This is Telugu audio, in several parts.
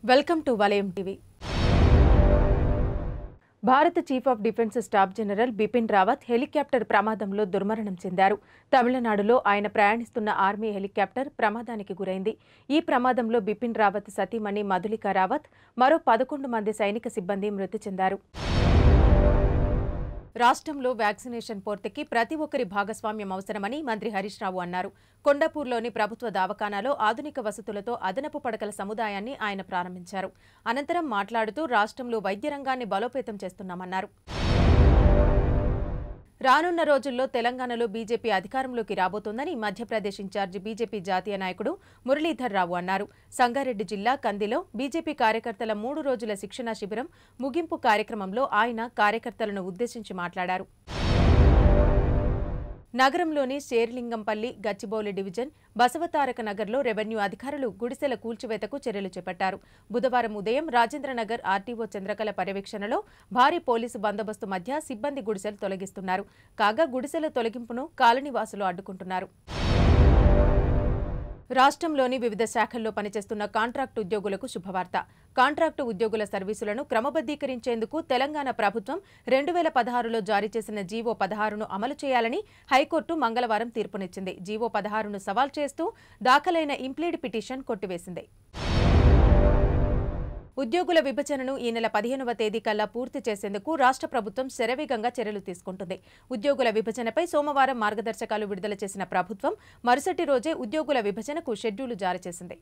వెల్కమ్ టు వలయం టీవీ భారత chief of defence staff general Bipin Rawat helicopter ప్రమాదంలో దుర్మరణం చెందారు తమిళనాడులో ఆయన ప్రయాణిస్తున్న ఆర్మీ హెలికాప్టర్ ప్రమాదానికి గురైంది ఈ ప్రమాదంలో బిపిన్ రావత్ సతీమణి మధులిక రావత్ మరో పదకొండు మంది సైనిక సిబ్బంది మృతి చెందారు రాష్ట్రంలో వ్యాక్సినేషన్ పూర్తికి ప్రతి ఒక్కరి భాగస్వామ్యం అవసరమని మంత్రి హరీష్ రావు అన్నారు కొండపూర్లోని ప్రభుత్వ దవాఖానాలో ఆధునిక వసతులతో అదనపు పడకల సముదాయాన్ని ఆయన ప్రారంభించారు అనంతరం మాట్లాడుతూ రాష్ట్రంలో వైద్య రంగాన్ని బలోపేతం చేస్తున్నామన్నారు రానున్న రోజుల్లో తెలంగాణలో బీజేపీ అధికారంలోకి రాబోతోందని మధ్యప్రదేశ్ ఇన్ఛార్జి బీజేపీ జాతీయ నాయకుడు మురళీధర్ రావు అన్నారు సంగారెడ్డి జిల్లా కందిలో బీజేపీ కార్యకర్తల మూడు రోజుల శిక్షణా శిబిరం ముగింపు కార్యక్రమంలో ఆయన కార్యకర్తలను ఉద్దేశించి మాట్లాడారు నగరంలోని శేర్లింగంపల్లి గచ్చిబౌలి డివిజన్ బసవతారక నగర్లో రెవెన్యూ అధికారులు గుడిసెల కూల్చివేతకు చర్యలు చేపట్టారు బుధవారం ఉదయం రాజేంద్రనగర్ ఆర్టీఓ చంద్రకళ పర్యవేక్షణలో భారీ పోలీసు బందోబస్తు మధ్య సిబ్బంది గుడిసెలు తొలగిస్తున్నారు కాగా గుడిసెల తొలగింపును కాలనీవాసులు అడ్డుకుంటున్నారు రాష్ట్రంలోని వివిధ శాఖల్లో పనిచేస్తున్న కాంట్రాక్టు ఉద్యోగులకు శుభవార్త కాంట్రాక్టు ఉద్యోగుల సర్వీసులను క్రమబద్దీకరించేందుకు తెలంగాణ ప్రభుత్వం రెండు వేల పదహారులో జారీ చేసిన జీవో పదహారును అమలు చేయాలని హైకోర్టు మంగళవారం తీర్పునిచ్చింది జీవో పదహారును సవాల్ చేస్తూ దాఖలైన ఇంప్లీడ్ పిటిషన్ కొట్టివేసింది ఉద్యోగుల విభజనను ఈ నెల పదిహేనవ తేదీ కల్లా పూర్తి చేసేందుకు రాష్ట్ర ప్రభుత్వం శరవేగంగా చర్యలు తీసుకుంటుంది ఉద్యోగుల విభజనపై సోమవారం మార్గదర్శకాలు విడుదల చేసిన ప్రభుత్వం మరుసటి రోజే ఉద్యోగుల విభజనకు షెడ్యూలు జారీ చేసింది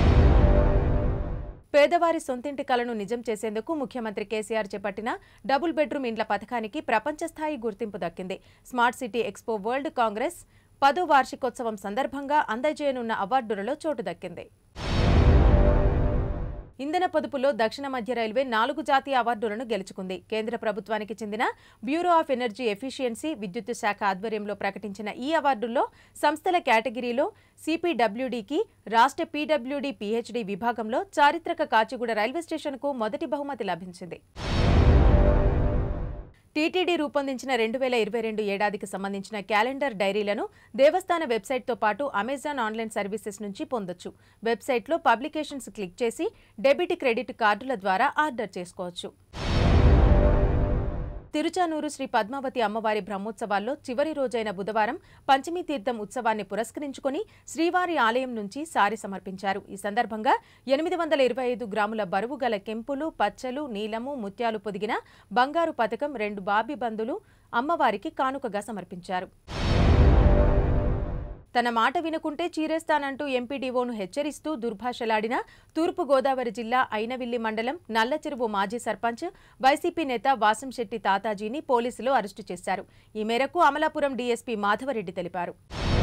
పేదవారి సొంతింటి కలను నిజం చేసేందుకు ముఖ్యమంత్రి కేసీఆర్ చేపట్టిన డబుల్ బెడ్రూమ్ ఇండ్ల పథకానికి ప్రపంచ స్థాయి గుర్తింపు దక్కింది smart city expo world congress పదో వార్షికోత్సవం సందర్భంగా అందజేయనున్న అవార్డులలో చోటు దక్కింది ఇంధన పొదుపులో దక్షిణ మధ్య రైల్వే నాలుగు జాతీయ అవార్డులను గెలుచుకుంది కేంద్ర ప్రభుత్వానికి చెందిన బ్యూరో ఆఫ్ ఎనర్జీ ఎఫిషియన్సీ విద్యుత్ శాఖ ఆధ్వర్యంలో ప్రకటించిన ఈ అవార్డుల్లో సంస్థల కేటగిరీలో సిపిడబ్ల్యూడికి రాష్ట్ర పీడబ్ల్యూడి పీహెచ్డీ విభాగంలో చారిత్రక కాచిగూడ రైల్వే స్టేషన్కు మొదటి బహుమతి లభించింది టీటీడీ రూపొందించిన రెండు వేల ఇరవై రెండు ఏడాదికి సంబంధించిన క్యాలెండర్ డైరీలను దేవస్థాన వెబ్సైట్తో పాటు అమెజాన్ ఆన్లైన్ సర్వీసెస్ నుంచి పొందొచ్చు వెబ్సైట్లో పబ్లికేషన్స్ క్లిక్ చేసి డెబిట్ క్రెడిట్ కార్డుల ద్వారా ఆర్డర్ చేసుకోవచ్చు తిరుచానూరు శ్రీ పద్మావతి అమ్మవారి బ్రహ్మోత్సవాల్లో చివరి రోజైన బుధవారం పంచమీ తీర్థం ఉత్సవాన్ని పురస్కరించుకుని శ్రీవారి ఆలయం నుంచి సారి సమర్పించారు ఈ సందర్భంగా ఎనిమిది వందల ఇరవై ఐదు గ్రాముల బరువు గల కెంపులు పచ్చలు నీలము ముత్యాలు పొదిగిన బంగారు పథకం రెండు బాబీ బందులు అమ్మవారికి కానుకగా సమర్పించారు తన మాట వినుకుంటే చీరేస్తానంటూ ఎంపీడీఓను హెచ్చరిస్తూ దుర్భాషలాడిన తూర్పు గోదావరి జిల్లా అయినవిల్లి మండలం నల్లచెరువు మాజీ సర్పంచ్ వైసీపీ నేత వాసంశెట్టి తాతాజీని పోలీసులు అరెస్టు చేశారు ఈ మేరకు అమలాపురం డీఎస్పీ మాధవరెడ్డి తెలిపారు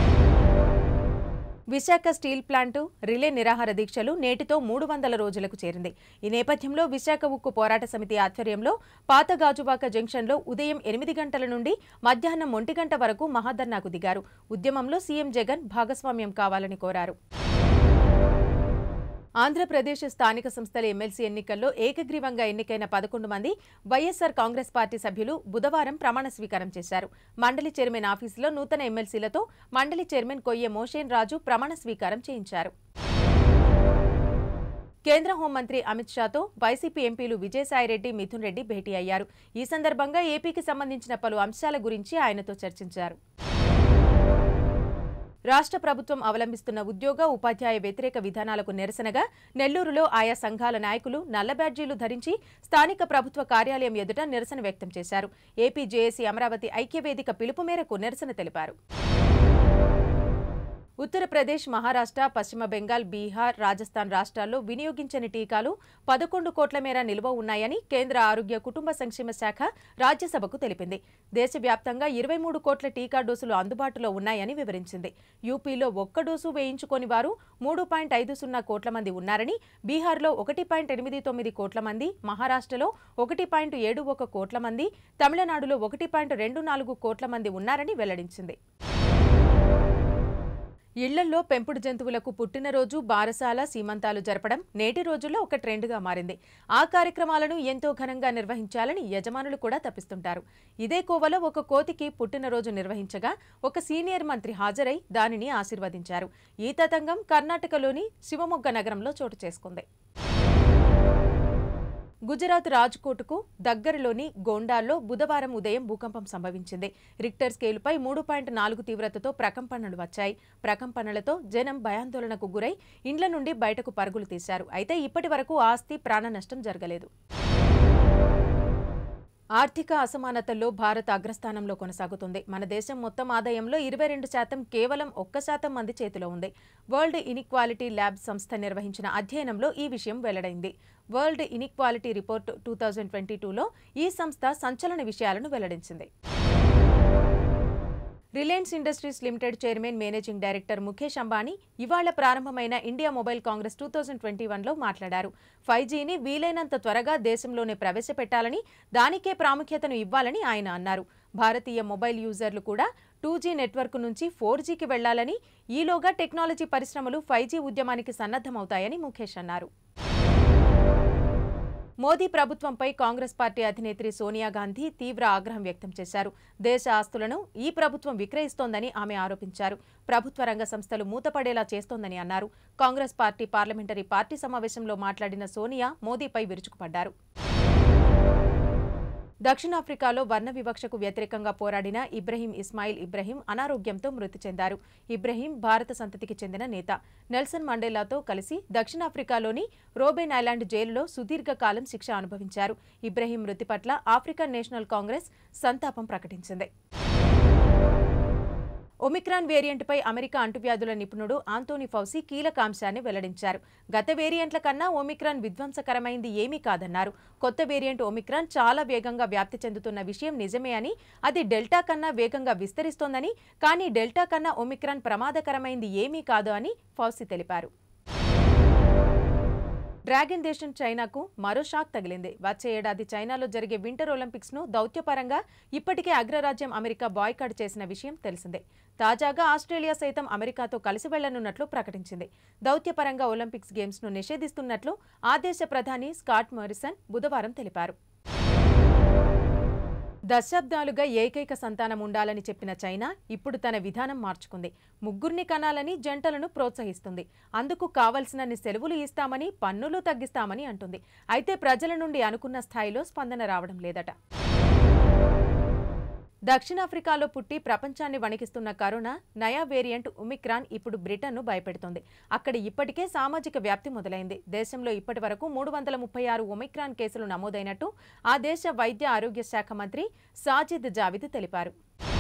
విశాఖ స్టీల్ ప్లాంటు రిలే నిరాహార దీక్షలు నేటితో మూడు వందల రోజులకు చేరింది ఈ నేపథ్యంలో విశాఖ ఉక్కు పోరాట సమితి ఆధ్వర్యంలో పాత గాజువాక జంక్షన్లో ఉదయం ఎనిమిది గంటల నుండి మధ్యాహ్నం ఒంటి గంట వరకు మహాధర్నాకు దిగారు ఉద్యమంలో సీఎం జగన్ భాగస్వామ్యం కావాలని కోరారు ఆంధ్రప్రదేశ్ స్థానిక సంస్థల ఎమ్మెల్సీ ఎన్నికల్లో ఏకగ్రీవంగా ఎన్నికైన పదకొండు మంది వైఎస్సార్ కాంగ్రెస్ పార్టీ సభ్యులు బుధవారం ప్రమాణ స్వీకారం చేశారు మండలి చైర్మన్ ఆఫీసులో నూతన ఎమ్మెల్సీలతో మండలి చైర్మన్ కొయ్యే మోషేన్ రాజు ప్రమాణ స్వీకారం చేయించారు కేంద్ర హోంమంత్రి అమిత్ షాతో వైసీపీ ఎంపీలు విజయసాయిరెడ్డి మిథున్ రెడ్డి భేటీ అయ్యారు ఈ సందర్భంగా ఏపీకి సంబంధించిన పలు అంశాల గురించి ఆయనతో చర్చించారు రాష్ట్ర ప్రభుత్వం అవలంబిస్తున్న ఉద్యోగ ఉపాధ్యాయ వ్యతిరేక విధానాలకు నిరసనగా నెల్లూరులో ఆయా సంఘాల నాయకులు నల్ల బ్యాడ్జీలు ధరించి స్థానిక ప్రభుత్వ కార్యాలయం ఎదుట నిరసన వ్యక్తం చేశారు ఏపీ జేఏసీ అమరావతి ఐక్యవేదిక పిలుపు మేరకు నిరసన తెలిపారు ఉత్తరప్రదేశ్ మహారాష్ట్ర పశ్చిమ బెంగాల్ బీహార్ రాజస్థాన్ రాష్ట్రాల్లో వినియోగించని టీకాలు పదకొండు కోట్ల మేర నిల్వ ఉన్నాయని కేంద్ర ఆరోగ్య కుటుంబ సంక్షేమ శాఖ రాజ్యసభకు తెలిపింది దేశవ్యాప్తంగా ఇరవై మూడు కోట్ల టీకా డోసులు అందుబాటులో ఉన్నాయని వివరించింది యూపీలో ఒక్క డోసు వేయించుకోని వారు మూడు పాయింట్ ఐదు సున్నా కోట్ల మంది ఉన్నారని బీహార్లో ఒకటి పాయింట్ ఎనిమిది తొమ్మిది కోట్ల మంది మహారాష్ట్రలో ఒకటి పాయింట్ ఏడు ఒక కోట్ల మంది తమిళనాడులో ఒకటి పాయింట్ రెండు నాలుగు కోట్ల మంది ఉన్నారని వెల్లడించింది ఇళ్లలో పెంపుడు జంతువులకు పుట్టినరోజు బారసాల సీమంతాలు జరపడం నేటి రోజుల్లో ఒక ట్రెండ్గా మారింది ఆ కార్యక్రమాలను ఎంతో ఘనంగా నిర్వహించాలని యజమానులు కూడా తప్పిస్తుంటారు ఇదే కోవలో ఒక కోతికి పుట్టినరోజు నిర్వహించగా ఒక సీనియర్ మంత్రి హాజరై దానిని ఆశీర్వదించారు ఈ తతంగం కర్ణాటకలోని శివమొగ్గ నగరంలో చోటు చేసుకుంది గుజరాత్ రాజ్కోట్కు దగ్గరలోని గోండాల్లో బుధవారం ఉదయం భూకంపం సంభవించింది రిక్టర్ స్కేలుపై మూడు పాయింట్ నాలుగు తీవ్రతతో ప్రకంపనలు వచ్చాయి ప్రకంపనలతో జనం భయాందోళనకు గురై ఇండ్ల నుండి బయటకు పరుగులు తీశారు అయితే ఇప్పటి వరకు ఆస్తి ప్రాణ నష్టం జరగలేదు ఆర్థిక అసమానతల్లో భారత్ అగ్రస్థానంలో కొనసాగుతుంది మన దేశం మొత్తం ఆదాయంలో ఇరవై రెండు శాతం కేవలం ఒక్క శాతం మంది చేతిలో ఉంది వరల్డ్ ఇనిక్వాలిటీ ల్యాబ్ సంస్థ నిర్వహించిన అధ్యయనంలో ఈ విషయం వెల్లడైంది world inequality report two thousand twenty టూలో ఈ సంస్థ సంచలన విషయాలను వెల్లడించింది Reliance Industries Limited chairman managing director Mukesh Ambani ఇవాళ ప్రారంభమైన India mobile congress two thousand twenty వన్లో మాట్లాడారు ఫైవ్ జీని వీలైనంత త్వరగా దేశంలోనే ప్రవేశపెట్టాలని దానికే ప్రాముఖ్యతను ఇవ్వాలని ఆయన అన్నారు భారతీయ మొబైల్ యూజర్లు కూడా టూ జీ నెట్వర్క్ నుంచి ఫోర్ జీకి వెళ్లాలని ఈలోగా టెక్నాలజీ పరిశ్రమలు ఫైవ్ జీ ఉద్యమానికి సన్నద్దమవుతాయని ముఖేష్ అన్నారు మోదీ ప్రభుత్వంపై కాంగ్రెస్ పార్టీ అధినేత్రి సోనియా గాంధీ తీవ్ర ఆగ్రహం వ్యక్తం చేశారు దేశ ఆస్తులను ఈ ప్రభుత్వం విక్రయిస్తోందని ఆమె ఆరోపించారు ప్రభుత్వ రంగ సంస్థలు మూతపడేలా చేస్తోందని అన్నారు కాంగ్రెస్ పార్టీ పార్లమెంటరీ పార్టీ సమావేశంలో మాట్లాడిన సోనియా మోదీపై విరుచుకుపడ్డారు దక్షిణాఫ్రికాలో వర్ణ వివక్షకు వ్యతిరేకంగా పోరాడిన ఇబ్రహీం ఇస్మాయిల్ ఇబ్రహీం అనారోగ్యంతో మృతి చెందారు ఇబ్రహీం భారత సంతతికి చెందిన నేత నెల్సన్ మండేలాతో కలిసి దక్షిణాఫ్రికాలోని రోబెన్ ఐలాండ్ జైలులో సుదీర్ఘకాలం శిక్ష అనుభవించారు ఇబ్రహీం మృతి పట్ల ఆఫ్రికన్ నేషనల్ కాంగ్రెస్ సంతాపం ప్రకటించింది ఒమిక్రాన్ వేరియంట్పై అమెరికా అంటువ్యాధుల నిపుణుడు ఆంటోనీ ఫౌసీ కీలక అంశాన్ని వెల్లడించారు గత వేరియంట్ల కన్నా ఒమిక్రాన్ విధ్వంసకరమైంది ఏమీ కాదన్నారు కొత్త వేరియంట్ ఒమిక్రాన్ చాలా వేగంగా వ్యాప్తి చెందుతున్న విషయం నిజమే అని అది డెల్టా కన్నా వేగంగా విస్తరిస్తోందని కానీ డెల్టా కన్నా ఒమిక్రాన్ ప్రమాదకరమైంది ఏమీ కాదు అని ఫౌసీ తెలిపారు డ్రాగన్ దేశం చైనాకు మరో షాక్ తగిలింది వచ్చే ఏడాది చైనాలో జరిగే వింటర్ ఒలింపిక్స్ ను దౌత్యపరంగా ఇప్పటికే అగ్రరాజ్యం అమెరికా బాయ్కాట్ చేసిన విషయం తెలిసిందే తాజాగా ఆస్ట్రేలియా సైతం అమెరికాతో కలిసి వెళ్లనున్నట్లు ప్రకటించింది దౌత్యపరంగా ఒలింపిక్స్ గేమ్స్ ను నిషేధిస్తున్నట్లు ఆ దేశ ప్రధాని స్కాట్ మారిసన్ బుధవారం తెలిపారు దశాబ్దాలుగా ఏకైక సంతానం ఉండాలని చెప్పిన చైనా ఇప్పుడు తన విధానం మార్చుకుంది ముగ్గురిని కనాలని జంటలను ప్రోత్సహిస్తుంది అందుకు కావలసినన్ని సెలవులు ఇస్తామని పన్నులు తగ్గిస్తామని అంటుంది అయితే ప్రజల నుండి అనుకున్న స్థాయిలో స్పందన రావడం లేదట దక్షిణాఫ్రికాలో పుట్టి ప్రపంచాన్ని వణికిస్తున్న కరోనా నయా వేరియంట్ ఒమిక్రాన్ ఇప్పుడు బ్రిటన్ను భయపెడుతోంది అక్కడ ఇప్పటికే సామాజిక వ్యాప్తి మొదలైంది దేశంలో ఇప్పటి వరకు మూడు వందల ముప్పై ఆరు ఒమిక్రాన్ కేసులు నమోదైనట్టు ఆ దేశ వైద్య ఆరోగ్య శాఖ మంత్రి సాజిద్ జావిద్ తెలిపారు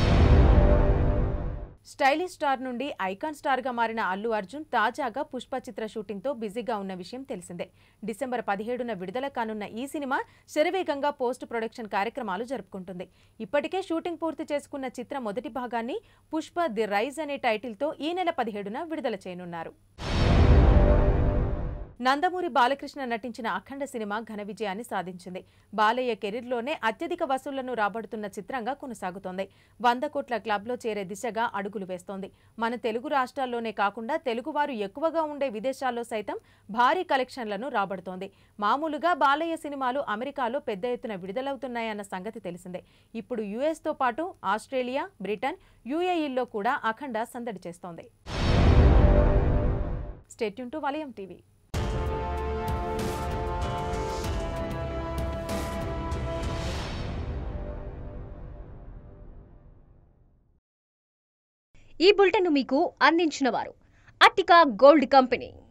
స్టైలిష్ స్టార్ నుండి ఐకాన్ స్టార్ గా మారిన అల్లు అర్జున్ తాజాగా పుష్ప చిత్ర షూటింగ్ తో బిజీగా ఉన్న విషయం తెలిసిందే డిసెంబర్ పదిహేడున విడుదల కానున్న ఈ సినిమా శరవేగంగా పోస్ట్ ప్రొడక్షన్ కార్యక్రమాలు జరుపుకుంటుంది ఇప్పటికే షూటింగ్ పూర్తి చేసుకున్న చిత్ర మొదటి భాగాన్ని పుష్ప ది రైజ్ అనే టైటిల్తో ఈ నెల పదిహేడున విడుదల చేయనున్నారు నందమూరి బాలకృష్ణ నటించిన అఖండ సినిమా ఘన విజయాన్ని సాధించింది బాలయ్య కెరీర్లోనే అత్యధిక వసూళ్లను రాబడుతున్న చిత్రంగా కొనసాగుతోంది వంద కోట్ల క్లబ్లో చేరే దిశగా అడుగులు వేస్తోంది మన తెలుగు రాష్ట్రాల్లోనే కాకుండా తెలుగువారు ఎక్కువగా ఉండే విదేశాల్లో సైతం భారీ కలెక్షన్లను రాబడుతోంది మామూలుగా బాలయ్య సినిమాలు అమెరికాలో పెద్ద ఎత్తున విడుదలవుతున్నాయన్న సంగతి తెలిసిందే ఇప్పుడు యుఎస్తో పాటు ఆస్ట్రేలియా బ్రిటన్ యుఏఈల్లో కూడా అఖండ సందడి చేస్తోంది స్టేట్యూన్ టు వలయం టీవీ ఈ బులెటిన్ మీకు అందించిన వారు అట్టికా గోల్డ్ కంపెనీ